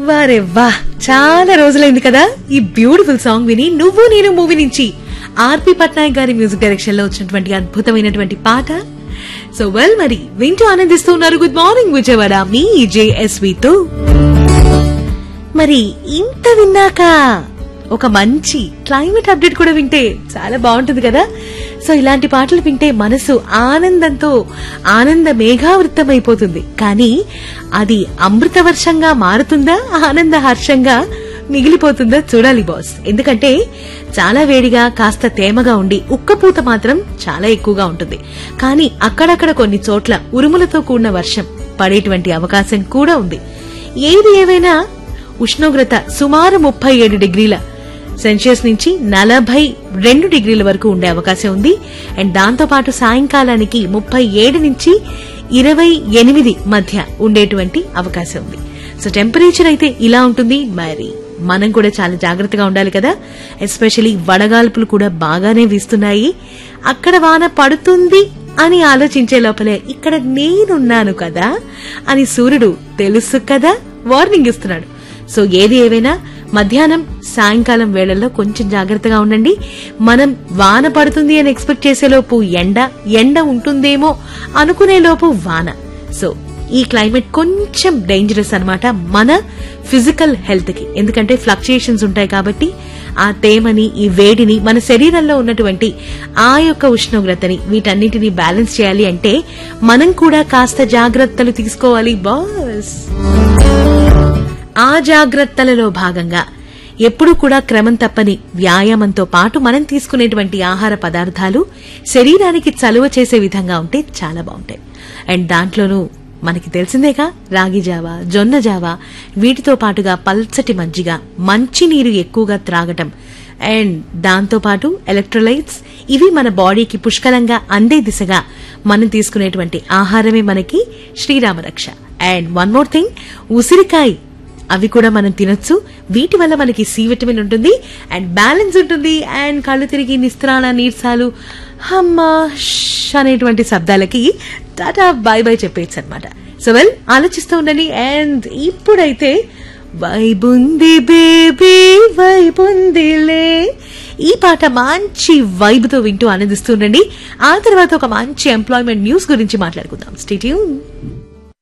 వారే వా చాలా రోజులైంది కదా ఈ బ్యూటిఫుల్ సాంగ్ విని నువ్వు నేను మూవీ నుంచి ఆర్పి పట్నాయక్ గారి మ్యూజిక్ డైరెక్షన్ లో వచ్చినటువంటి అద్భుతమైనటువంటి పాట సో వెల్ మరి వింటూ ఆనందిస్తూ ఉన్నారు గుడ్ మార్నింగ్ విజయవాడ మీ జేఎస్వి తో మరి ఇంత విన్నాక ఒక మంచి క్లైమేట్ అప్డేట్ కూడా వింటే చాలా బాగుంటుంది కదా సో ఇలాంటి పాటలు వింటే మనసు ఆనందంతో ఆనంద మేఘావృతమైపోతుంది కానీ అది అమృత వర్షంగా మారుతుందా ఆనంద హర్షంగా మిగిలిపోతుందా చూడాలి బాస్ ఎందుకంటే చాలా వేడిగా కాస్త తేమగా ఉండి ఉక్కపూత మాత్రం చాలా ఎక్కువగా ఉంటుంది కానీ అక్కడక్కడ కొన్ని చోట్ల ఉరుములతో కూడిన వర్షం పడేటువంటి అవకాశం కూడా ఉంది ఏది ఏవైనా ఉష్ణోగ్రత సుమారు ముప్పై ఏడు డిగ్రీల సెల్సియస్ నుంచి నలభై రెండు డిగ్రీల వరకు ఉండే అవకాశం ఉంది అండ్ దాంతో పాటు సాయంకాలానికి ముప్పై ఏడు నుంచి ఇరవై ఎనిమిది మధ్య ఉండేటువంటి అవకాశం ఉంది సో టెంపరేచర్ అయితే ఇలా ఉంటుంది మరి మనం కూడా చాలా జాగ్రత్తగా ఉండాలి కదా ఎస్పెషలీ వడగాల్పులు కూడా బాగానే వీస్తున్నాయి అక్కడ వాన పడుతుంది అని ఆలోచించే లోపలే ఇక్కడ నేనున్నాను కదా అని సూర్యుడు తెలుసు కదా వార్నింగ్ ఇస్తున్నాడు సో ఏది ఏవైనా మధ్యాహ్నం సాయంకాలం వేళల్లో కొంచెం జాగ్రత్తగా ఉండండి మనం వాన పడుతుంది అని ఎక్స్పెక్ట్ చేసేలోపు ఎండ ఎండ ఉంటుందేమో అనుకునే లోపు వాన సో ఈ క్లైమేట్ కొంచెం డేంజరస్ అన్నమాట మన ఫిజికల్ హెల్త్ కి ఎందుకంటే ఫ్లక్చుయేషన్స్ ఉంటాయి కాబట్టి ఆ తేమని ఈ వేడిని మన శరీరంలో ఉన్నటువంటి ఆ యొక్క ఉష్ణోగ్రతని వీటన్నిటిని బ్యాలెన్స్ చేయాలి అంటే మనం కూడా కాస్త జాగ్రత్తలు తీసుకోవాలి బాస్ ఆ జాగ్రత్తలలో భాగంగా ఎప్పుడూ కూడా క్రమం తప్పని వ్యాయామంతో పాటు మనం తీసుకునేటువంటి ఆహార పదార్థాలు శరీరానికి చలువ చేసే విధంగా ఉంటే చాలా బాగుంటాయి అండ్ దాంట్లోనూ మనకి తెలిసిందేగా రాగి జావా జొన్న జావా వీటితో పాటుగా పల్చటి మజ్జిగ మంచినీరు ఎక్కువగా త్రాగటం అండ్ దాంతో పాటు ఎలక్ట్రోలైట్స్ ఇవి మన బాడీకి పుష్కలంగా అందే దిశగా మనం తీసుకునేటువంటి ఆహారమే మనకి శ్రీరామరక్ష అండ్ వన్ మోర్ థింగ్ ఉసిరికాయ అవి కూడా మనం తినొచ్చు వీటి వల్ల మనకి సి విటమిన్ ఉంటుంది అండ్ బ్యాలెన్స్ ఉంటుంది అండ్ కళ్ళు తిరిగి నిస్త్రాణ నీర్సాలు హమ్మ ష్ అనేటువంటి శబ్దాలకి టాటా బై బై చెప్పేయచ్చు అనమాట సో వెల్ ఆలోచిస్తూ ఉండండి అండ్ ఇప్పుడైతే వైబుంది బేబీ వైబుందిలే ఈ పాట మంచి వైబ్ తో వింటూ ఆనందిస్తూ ఉండండి ఆ తర్వాత ఒక మంచి ఎంప్లాయ్మెంట్ న్యూస్ గురించి మాట్లాడుకుందాం స్టేట్యూన్